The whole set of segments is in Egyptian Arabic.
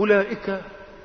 أولئك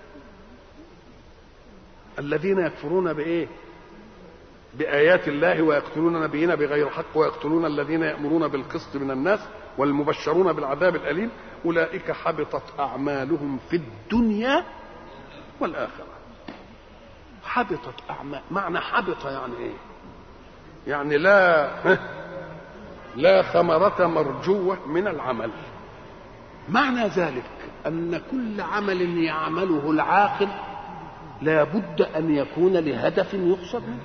الذين يكفرون بإيه بآيات الله ويقتلون نبينا بغير حق ويقتلون الذين يأمرون بالقسط من الناس والمبشرون بالعذاب الأليم أولئك حبطت أعمالهم في الدنيا والآخرة حبطت أعمال معنى حبط يعني إيه يعني لا لا ثمرة مرجوة من العمل معنى ذلك أن كل عمل يعمله العاقل لا بد أن يكون لهدف يقصد منه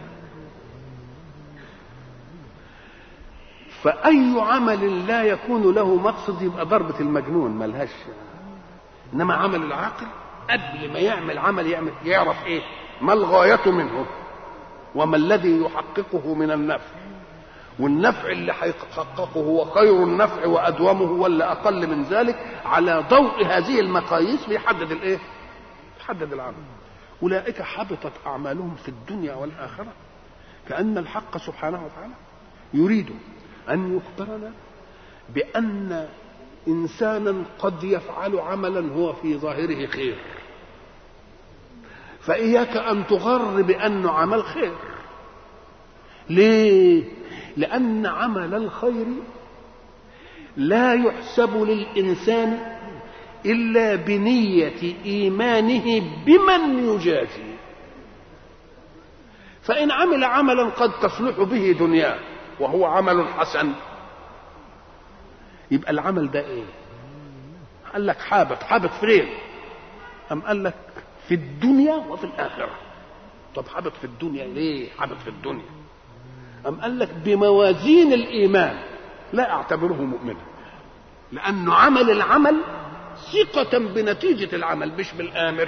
فأي عمل لا يكون له مقصد يبقى ضربة المجنون ملهاش إنما عمل العاقل قبل ما يعمل عمل يعمل يعرف إيه ما الغاية منه وما الذي يحققه من النفع والنفع اللي هيحققه هو خير النفع وأدومه ولا أقل من ذلك على ضوء هذه المقاييس بيحدد الإيه يحدد العمل أولئك حبطت أعمالهم في الدنيا والآخرة كأن الحق سبحانه وتعالى يريد أن يخبرنا بأن إنسانا قد يفعل عملا هو في ظاهره خير فإياك أن تغر بأنه عمل خير ليه؟ لأن عمل الخير لا يحسب للإنسان إلا بنية إيمانه بمن يجازي فإن عمل عملا قد تصلح به دنياه وهو عمل حسن يبقى العمل ده ايه قال لك حابط حابط فين أم قال لك في الدنيا وفي الآخرة طب حابط في الدنيا ليه حابط في الدنيا أم قال لك بموازين الإيمان لا أعتبره مؤمنا لأنه عمل العمل ثقة بنتيجة العمل مش بالآمر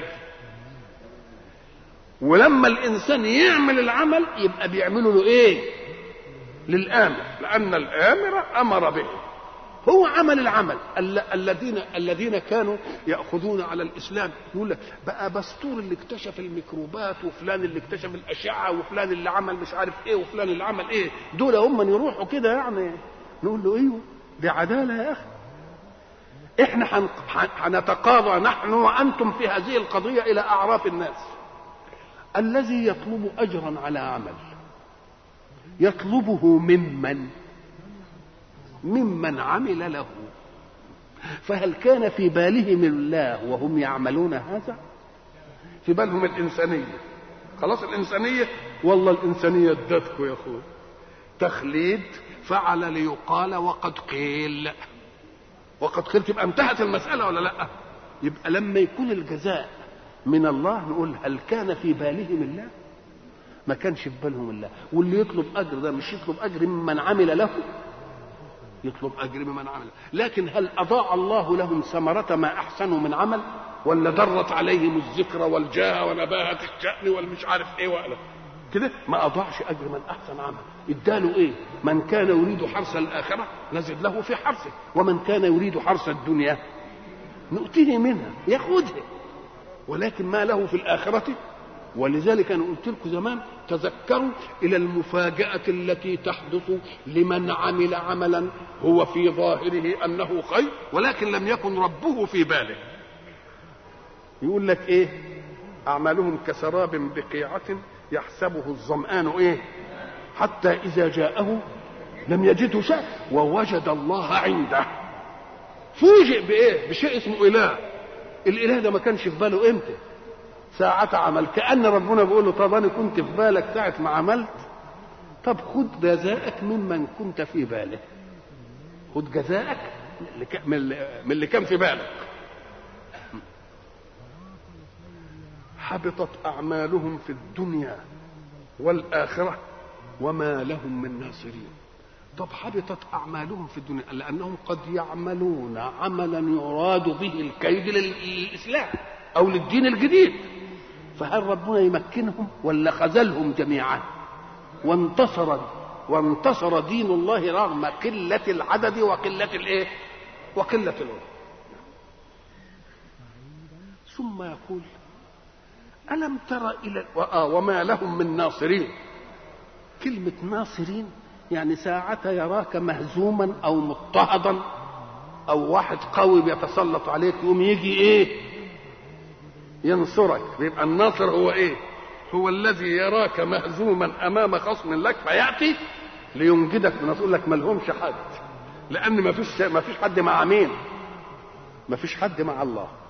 ولما الإنسان يعمل العمل يبقى بيعملوا له إيه للآمر لأن الآمر أمر به هو عمل العمل الذين الذين كانوا ياخذون على الاسلام يقول لك بقى بسطور اللي اكتشف الميكروبات وفلان اللي اكتشف الاشعه وفلان اللي عمل مش عارف ايه وفلان اللي عمل ايه دول هم من يروحوا كده يعني نقول له ايوه دي عداله يا اخي احنا هنتقاضى نحن وانتم في هذه القضيه الى اعراف الناس الذي يطلب اجرا على عمل يطلبه ممن ممن عمل له فهل كان في بالهم الله وهم يعملون هذا في بالهم الإنسانية خلاص الإنسانية والله الإنسانية ادتكم يا أخوي تخليد فعل ليقال وقد قيل وقد قيل تبقى انتهت المسألة ولا لا يبقى لما يكون الجزاء من الله نقول هل كان في بالهم الله ما كانش في بالهم الله واللي يطلب أجر ده مش يطلب أجر ممن عمل له يطلب اجر بمن عمل لكن هل اضاع الله لهم ثمره ما احسنوا من عمل ولا درت عليهم الذكرى والجاه ونباهه الشان والمش عارف ايه ولا كده ما اضاعش اجر من احسن عمل اداله ايه من كان يريد حرث الاخره نزد له في حرثه ومن كان يريد حرث الدنيا نؤتيه منها ياخذها ولكن ما له في الاخره ولذلك انا قلت لكم زمان تذكروا الى المفاجاه التي تحدث لمن عمل عملا هو في ظاهره انه خير ولكن لم يكن ربه في باله يقول لك ايه اعمالهم كسراب بقيعه يحسبه الظمان ايه حتى اذا جاءه لم يجده شيء ووجد الله عنده فوجئ بايه بشيء اسمه اله الاله ده ما كانش في باله امتى ساعة عمل كأن ربنا بيقول له طب أنا كنت في بالك ساعة ما عملت طب خد جزاءك ممن كنت في باله خد جزاءك من اللي كان في بالك حبطت أعمالهم في الدنيا والآخرة وما لهم من ناصرين طب حبطت أعمالهم في الدنيا لأنهم قد يعملون عملا يراد به الكيد للإسلام أو للدين الجديد فهل ربنا يمكنهم ولا خذلهم جميعا وانتصر وانتصر دين الله رغم قلة العدد وقلة الايه وقلة العدد ثم يقول ألم تر إلى آه وما لهم من ناصرين كلمة ناصرين يعني ساعة يراك مهزوما أو مضطهدا أو واحد قوي بيتسلط عليك يقوم يجي إيه ينصرك بيبقى الناصر هو ايه هو الذي يراك مهزوما امام خصم لك فياتي لينجدك من يقول لك ما لهمش حد لان ما فيش ما فيش حد مع مين ما فيش حد مع الله